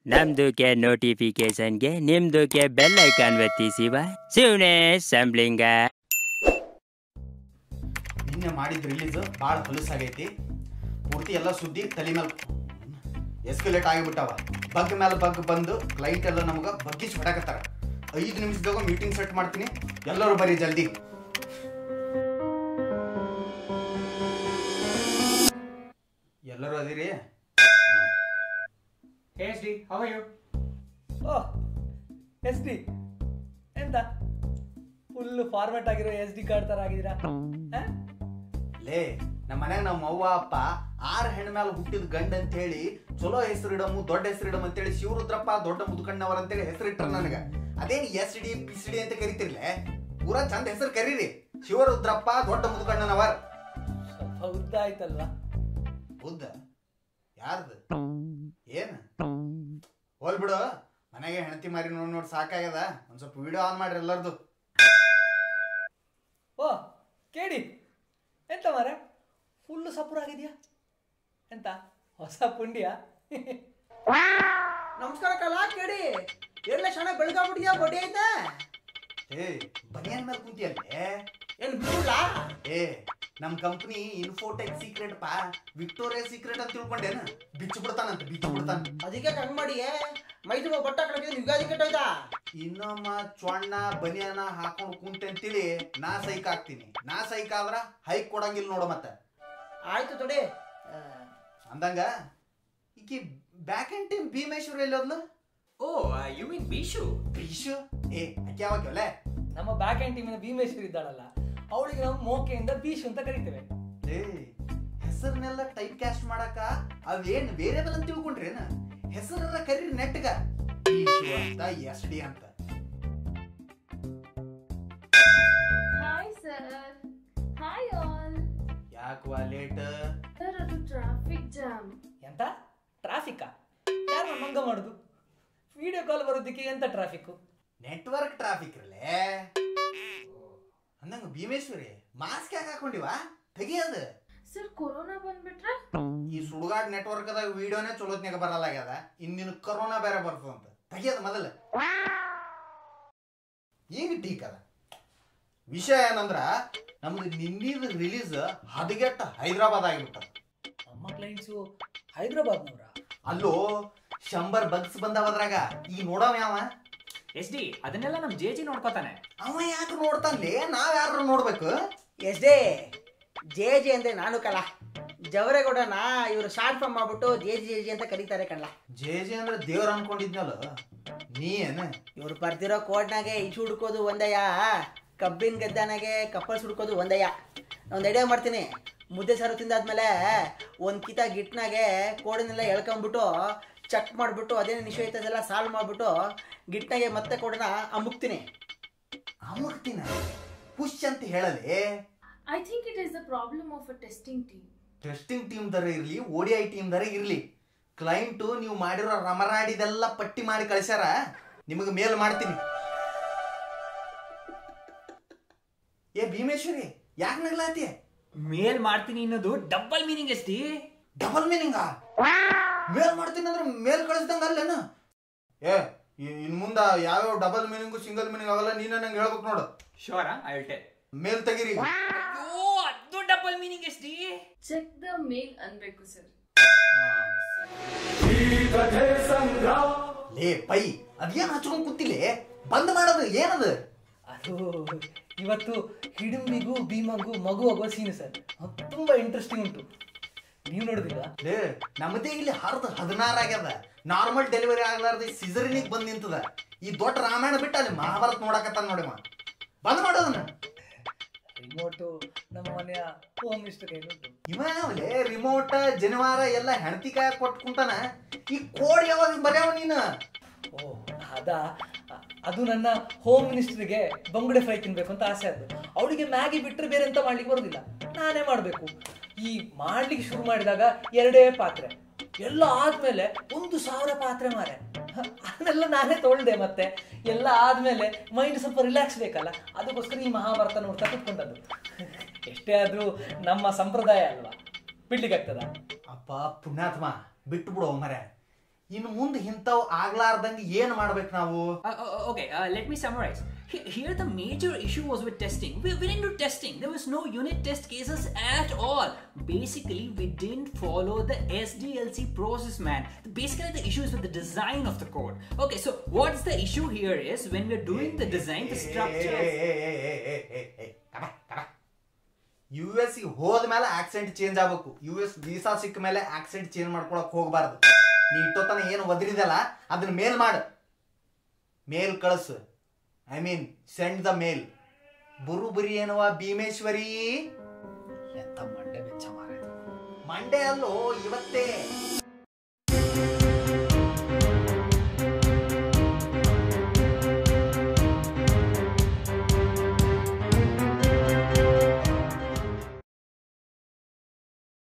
ನಮ್ದುಕ್ಕೆ ನೋಟಿಫಿಕೇಶನ್ಗೆ ನಿಮ್ದುಕ್ಕೆ bell icon ಒತ್ತಿಸಿವ ಶಿವನೇ ಸಂಬ್ಲಿಂಗ ನಿನ್ನೆ ಮಾಡಿದ ರಿಲೀಸ್ ಭಾಳ ಹೊಲಸಾಗೈತಿ ಪೂರ್ತಿ ಎಲ್ಲ ಸುದ್ದಿ ತಲೆ ಮೇಲೆ ಎಸ್ಕಲೇಟ್ ಆಗಿಬಿಟ್ಟಾವ ಬಗ್ ಮೇಲೆ ಬಗ್ ಬಂದು ಕ್ಲೈಂಟ್ ಎಲ್ಲ ನಮ್ಗೆ ಬಗ್ಗಿಸಿ ಹೊಡಕತ್ತಾರ ಐದು ನಿಮಿಷದಾಗ ಮೀಟಿಂಗ್ ಸೆಟ್ ಮಾಡ್ತೀನಿ ಎಲ್ಲರೂ ಬರೀ ಜಲ್ದಿ ಎಲ್ಲರೂ ಅದಿರಿ Hey SD, how are you? ಓಹ್ ಎಸ್ ಡಿ ಎಂತ ಫುಲ್ ಫಾರ್ಮೆಟ್ ಆಗಿರೋ ಎಸ್ ಡಿ ಕಾರ್ಡ್ ತರ ಆಗಿದ್ದೀರಾ ಆ? ಲೇ ನಮ್ಮ ಮನ್ಯಾಗ ನಮ್ಮ ಅವ್ವ ಅಪ್ಪ ಆರು ಹೆಣ್ಣ ಮೇಲೆ ಹುಟ್ಟಿದ ಗಂಡ ಅಂತ ಹೇಳಿ ಚಲೋ ಹೆಸರಿಡಮು ದೊಡ್ಡ ಹೆಸರಿಡಮ್ ಅಂತೇಳಿ ಶಿವರುದ್ರಪ್ಪ ದೊಡ್ಡ ಮುದುಕಣ್ಣವರ ಅಂತೇಳಿ ಹೆಸರಿಟ್ರ ನನಗ ಅದೇನು S D P C D ಅಂತ ಕರಿತಿರ್ಲೆ ಪೂರಾ ಚಂದ ಹೆಸರು ಕರೀರಿ ಶಿವರುದ್ರಪ್ಪ ದೊಡ್ಡ ಮುದುಕಣ್ಣನವರ್ ಸ್ವಲ್ಪ ಉದ್ದ ಆಯ್ತಲ್ವಾ ಬುದ್ಧ ಯಾರ್ದು ಏನ್ ಹೋಲ್ ಬಿಡು ಮನೆಗೆ ಹೆಣತಿ ಮಾರಿ ನೋಡಿ ನೋಡಿ ಸಾಕಾಗ್ಯದ ಒಂದ್ ಸ್ವಲ್ಪ ವಿಡಿಯೋ ಆನ್ ಮಾಡ್ರಿ ಎಲ್ಲರದು ಓ ಕೇಳಿ ಎಂತ ಮಾರೆ ಫುಲ್ಲು ಸಪುರ ಆಗಿದ್ಯಾ ಎಂತ ಹೊಸ ಪುಂಡಿಯಾ ನಮಸ್ಕಾರ ಕಲಾ ಕೇಳಿ ಎಲ್ಲ ಕ್ಷಣ ಬೆಳಗಾಗ್ಬಿಟ್ಟಿದ್ಯಾ ಬಡ್ಡಿ ಐತೆ ಏ ಬನಿಯನ್ ಮೇಲೆ ಕುಂತಿಯಲ್ಲೇ ಏನ್ ಬಿಡುಲ್ಲ ಏ ನಮ್ ಕಂಪ್ನಿ ಇನ್ಫೋಟೆಕ್ ಸೀಕ್ರೆಟ್ ಪಾ ವಿಕ್ಟೋರಿಯಾ ಸೀಕ್ರೆಟ್ ಅಂತ ತಿಳ್ಕೊಂಡೇನ ಬಿಚ್ಚು ಬಿಡ್ತಾನಂತ ಬಿಚ್ಚು ಬಿಡ್ತಾನ ಅದಕ್ಕೆ ಹಂಗ್ ಮಾಡಿ ಮೈ ತುಂಬ ಬಟ್ಟ ಕಡೆ ಯುಗಾದಿ ಕೆಟ್ಟೋಯ್ತಾ ಇನ್ನೊಮ್ಮ ಚೊಣ್ಣ ಬನಿಯನ ಹಾಕೊಂಡು ಕುಂತೆ ಅಂತೇಳಿ ನಾ ಸೈಕ್ ಹಾಕ್ತೀನಿ ನಾ ಸೈಕ್ ಆದ್ರ ಹೈಕ್ ಕೊಡಂಗಿಲ್ಲ ನೋಡ ಮತ್ತೆ ಆಯ್ತು ತೊಡೆ ಅಂದಂಗ ಈಕಿ back and team Bhimeshwara ಎಲ್ಲೋದ್ಲು Oh, uh, you mean Bishu? ಭೀಶು ಏ ಅಕ್ಕಿ ಯಾವಾಗ್ಯವಲೆ ನಮ್ಮ ಬ್ಯಾಕ್ ಹ್ಯಾಂಡ್ ಟೀಮಿನ ಭೀಮೇಶ್ವರಿ ಇದ್ದಾಳಲ್ಲ ಅವಳಿಗೆ ನಾವು ಮೋಕೆಯಿಂದ ಬೀಶು ಅಂತ ಕರಿತೇವೆ ಏ ಹೆಸರನ್ನೆಲ್ಲ ಟೈಪ್ ಕ್ಯಾಸ್ಟ್ ಮಾಡಕ ಅವೇನ್ ವೇರಿಯಬಲ್ ಅಂತ ತಿಳ್ಕೊಂಡ್ರೇನ ಹೆಸರನ್ನ ಕರೀರಿ ನೆಟ್ಗ ಭೀಶು ಅಂತ ಎಸ್ ಡಿ ಅಂತ ಹಾಯ್ ಸರ್ ಹಾಯ್ ಆಲ್ ಯಾಕವಾ ಲೇಟ್ ಸರ್ ಅದು ಟ್ರಾಫಿಕ್ ಜಾಮ್ ಎಂತ ಟ್ರಾಫಿಕ್ಕಾ ಯಾರು ಮಂಗ ಮಾಡುದು ವಿಡಿಯೋ ಕಾಲ್ ಬರೋದಕ್ಕೆ ಎಂತ ಟ್ರಾಫಿಕ್ಕು ನೆಟ್ವರ್ಕ್ ಟ್ರಾಫಿಕ್ ಇರಲೇ ಅಂದಂಗ ಭೀಮೇಶ್ವರಿ ಮಾಸ್ಕ್ ಯಾಕೆ ಹಾಕೊಂಡಿವಾ ತೆಗಿಯದ ಸರ್ ಕೊರೋನಾ ಬಂದ್ಬಿಟ್ರೆ ಈ ಸುಡುಗಾಡ್ ನೆಟ್ವರ್ಕ್ ದಾಗ ವಿಡಿಯೋನೇ ಚಲೋತ್ನಾಗ ಬರಲಾಗ್ಯದ ಇಂದಿನ ಕರೋನಾ ಬೇರೆ ಬರ್ತದಂತ ತೆಗಿಯದ ಮೊದಲ ಈಗ ಟೀಕ್ ಅದ ವಿಷಯ ಏನಂದ್ರ ನಮ್ದು ನಿನ್ನಿದ ರಿಲೀಸ್ ಹದಗೆಟ್ಟ ಹೈದರಾಬಾದ್ ಆಗಿಬಿಟ್ಟ ನಮ್ಮ ಕ್ಲೈಂಟ್ಸು ಹೈದರಾಬಾದ್ನವ್ರ ಅಲ್ಲೋ ಶಂಬರ್ ಬಗ್ಸ್ ಬಂದಾವ ಅದ್ರಾಗ ಈಗ ನೋಡವ ಯಾವ SD, ಅದನ್ನೆಲ್ಲ ನಮ್ ಜೆ ಜಿ ನೋಡ್ಕೋತಾನೆ ಅವ ಯಾಕೆ ನೋಡ್ತಾನ್ಲೇ ನಾವ್ ಯಾರು ನೋಡ್ಬೇಕು ಎಸ್ ಡೇ ಜೆ ಜೆ ಅಂದ್ರೆ ನಾನು ಕಲ ಜವರೇಗೌಡನ ಇವರು ಶಾರ್ಟ್ ಫಾರ್ಮ್ ಮಾಡ್ಬಿಟ್ಟು ಜೆ ಜಿ ಜೆ ಜಿ ಅಂತ ಕರೀತಾರೆ ಕಣ್ಲ ಜೆ ಜೆ ಅಂದ್ರೆ ದೇವ್ರ ಅನ್ಕೊಂಡಿದ್ನಲ್ಲ ನೀ ಏನ ಇವ್ರು ಬರ್ತಿರೋ ಕೋಡ್ನಾಗೆ ಈಚು ಹುಡ್ಕೋದು ಒಂದಯ್ಯ ಕಬ್ಬಿನ ಗದ್ದಾನಾಗೆ ಕಪ್ಪಲ್ ಸುಡ್ಕೋದು ಒಂದಯ್ಯ ಒಂದು ಐಡಿಯಾ ಮಾಡ್ತೀನಿ ಮುದ್ದೆ ಸಾರು ತಿಂದಾದ್ಮೇಲೆ ಒಂದು ಕಿತ ಗಿಟ್ನಾಗೆ ಕೋಡನ್ನೆಲ್ಲ ಎಳ್ಕೊಂಬಿಟ್ಟು ಚೆಕ್ ಮಾಡಿಬಿಟ್ಟು ಅದೇನು ನಿಶು ಐತದೆಲ್ಲ ಸಾಲ್ವ್ ಮಾಡಿಬಿಟ್ಟು ಗಿಟ್ನಾಗೆ ಮತ್ತೆ ಕೋಡನ್ನ ಅಮುಕ್ತೀನಿ ಅಮುಕ್ತಿನ ಪುಷ್ ಅಂತ ಹೇಳಲಿ I think it is the problem of a testing team testing team ದರ ಇರ್ಲಿ ಓಡಿ ಐ ಟೀಮ್ ದರ ಇರ್ಲಿ ಕ್ಲೈಂಟು ನೀವು ಮಾಡಿರೋ ರಮರಾಡಿದೆಲ್ಲ ಪಟ್ಟಿ ಮಾಡಿ ಕಳ್ಸ್ಯಾರ ನಿಮಗೆ ಮೇಲ್ ಮಾಡ್ತೀನಿ ಏ ಭೀಮೇಶ್ವರಿ ಯಾಕೆ ನಗ್ಲಾತಿ ಮೇಲ್ ಮಾಡ್ತೀನಿ ಅನ್ನೋದು double meaning S D double meaning mail ಮಾಡ್ತೀನಿ ಅಂದ್ರೆ ಮೇಲ್ ಕಳಿಸ್ದಂಗ ಅಲ್ಲೇನ ಏ ಇ- ಇನ್ ಮುಂದ ಯಾವ್ಯಾವ ಡಬಲ್ ಮೀನಿಂಗು ಸಿಂಗಲ್ ಮೀನಿಂಗ್ ಅವೆಲ್ಲ ನೀನೇ ನಂಗೆ ಹೇಳ್ಬೇಕು ನೋಡು ಶೋರಾ ಐ ವಿಲ್ ಟೆಲ್ ಮೇಲ್ ತೆಗೀರಿ ಅಯ್ಯೋ ಅದು double meaning S D check the mail ಅನ್ಬೇಕು ಸರ್ ಲೇ ಪೈ ಅದೇನ್ ಹಚ್ಕೊಂಡ್ ಕೂತಿಲೆ ಬಂದ್ ಮಾಡೋದು ಏನದು ಅದು ಇವತ್ತು ಹಿಡಿಂಬಿಗೂ ಭೀಮಂಗೂ ಮಗು ಆಗೋ ಸೀನ್ ಸರ್ ತುಂಬಾ ಇಂಟ್ರೆಸ್ಟಿಂಗ್ ಉಂಟು ನೀವು ನೋಡುದಿಲ್ಲ ಲೇ ನಮ್ಮದೇ ಇಲ್ಲಿ ಹರ್ದು ಹದಿನಾರು ಆಗ್ಯದ ನಾರ್ಮಲ್ ಡೆಲಿವರಿ ಆಗ್ಲಾರ್ದ ಸಿಸರಿನಿಗೆ ಬಂದ್ ನಿಂತದ ಈ ದೊಡ್ಡ ರಾಮಾಯಣ ಬಿಟ್ಟು ಅಲ್ಲಿ ಮಹಾಭಾರತ ನೋಡಕತ್ತಾನ ನೋಡಿ ಅವ. ಬಂದ್ ಮಾಡೋದನ್ನ ರಿಮೋಟು ನಮ್ಮ ಮನೆಯ ಹೋಮ್ ಮಿನಿಸ್ಟರ್ ಏನುಂಟು ಇವ ಯಾವಲೇ ರಿಮೋಟ್ ಜನಿವಾರ ಎಲ್ಲ ಹೆಣತಿ ಕಾಯ ಕೊಟ್ಟು ಕುಂತಾನ ಈ ಕೋಡ್ ಯಾವಾಗ ಬರ್ಯಾವ ನೀನು ಓ ಅದ ಅ- ಅದು ನನ್ನ ಹೋಮ್ ಮಿನಿಸ್ಟರ್ಗೆ ಬಂಗುಡೆ ಫ್ರೈ ತಿನ್ಬೇಕು ಅಂತ ಆಸೆ ಆದ್ದು ಅವಳಿಗೆ ಮ್ಯಾಗಿ ಬಿಟ್ಟರೆ ಬೇರೆ ಎಂತ ಮಾಡ್ಲಿಕ್ಕೆ ಬರೋದಿಲ್ಲ ನಾನೇ ಮಾಡಬೇಕು ಈ ಮಾಡ್ಲಿಕ್ಕೆ ಶುರು ಮಾಡಿದಾಗ ಎರಡೇ ಪಾತ್ರೆ ಎಲ್ಲ ಆದ್ಮೇಲೆ ಒಂದು ಸಾವಿರ ಪಾತ್ರೆ ಮಾರೆ ಹ, ಅದನ್ನೆಲ್ಲ ನಾನೇ ತೊಳ್ದೆ ಮತ್ತೆ ಎಲ್ಲ ಆದ್ಮೇಲೆ ಮೈಂಡ್ ಸ್ವಲ್ಪ ರಿಲ್ಯಾಕ್ಸ್ ಬೇಕಲ್ಲ ಅದಕ್ಕೋಸ್ಕರ ಈ ಮಹಾಭಾರತ ನೋಡ್ತಾ ಕುತ್ಕೊಂಡದ್ದು ಎಷ್ಟೇ ಆದ್ರೂ ನಮ್ಮ ಸಂಪ್ರದಾಯ ಅಲ್ವಾ ಬಿಡ್ಲಿಕ್ಕೆ ಆಗ್ತದ ಅಪ್ಪ ಪುಣ್ಯಾತ್ಮ ಬಿಟ್ಟು ಬಿಡು ಮರೆ ಇನ್ನು ಮುಂದೆ ಇಂಥವು ಆಗ್ಲಾರ್ದಂಗೆ ಏನ್ ಮಾಡ್ಬೇಕು ನಾವು Uh, uh, uh, okay, uh, let me summarize. He- Here, the major issue was with testing. We, we didn't do testing. There was no unit test cases at all. Basically, we didn't follow the SDLC process, man. Basically, the issue is with the design of the code. Okay, so what's the issue here is when we're doing the design, the structure. U S ಹೋದ ಮೇಲೆ accent change ಆಗ್ಬೇಕು U S visa ಸಿಕ್ಕ ಮೇಲೆ accent change ಮಾಡ್ಕೊಳಕ್ ಹೋಗ್ಬಾರ್ದು ನೀ ಇಟ್ಟೋತನ ಏನು ಒದರಿದಲ್ಲ ಅದನ್ನ ಮೇಲ್ ಮಾಡು ಮೇಲ್ ಕಳಿಸು I mean send the mail ಬುರು ಬುರಿ ಏನವ ಭೀಮೇಶ್ವರಿ ಎಂತ ಮಂಡೆ ಬೆಚ್ಚ ಮಾರ ಮಂಡೆ ಅಲ್ಲೋ ಇವತ್ತೇ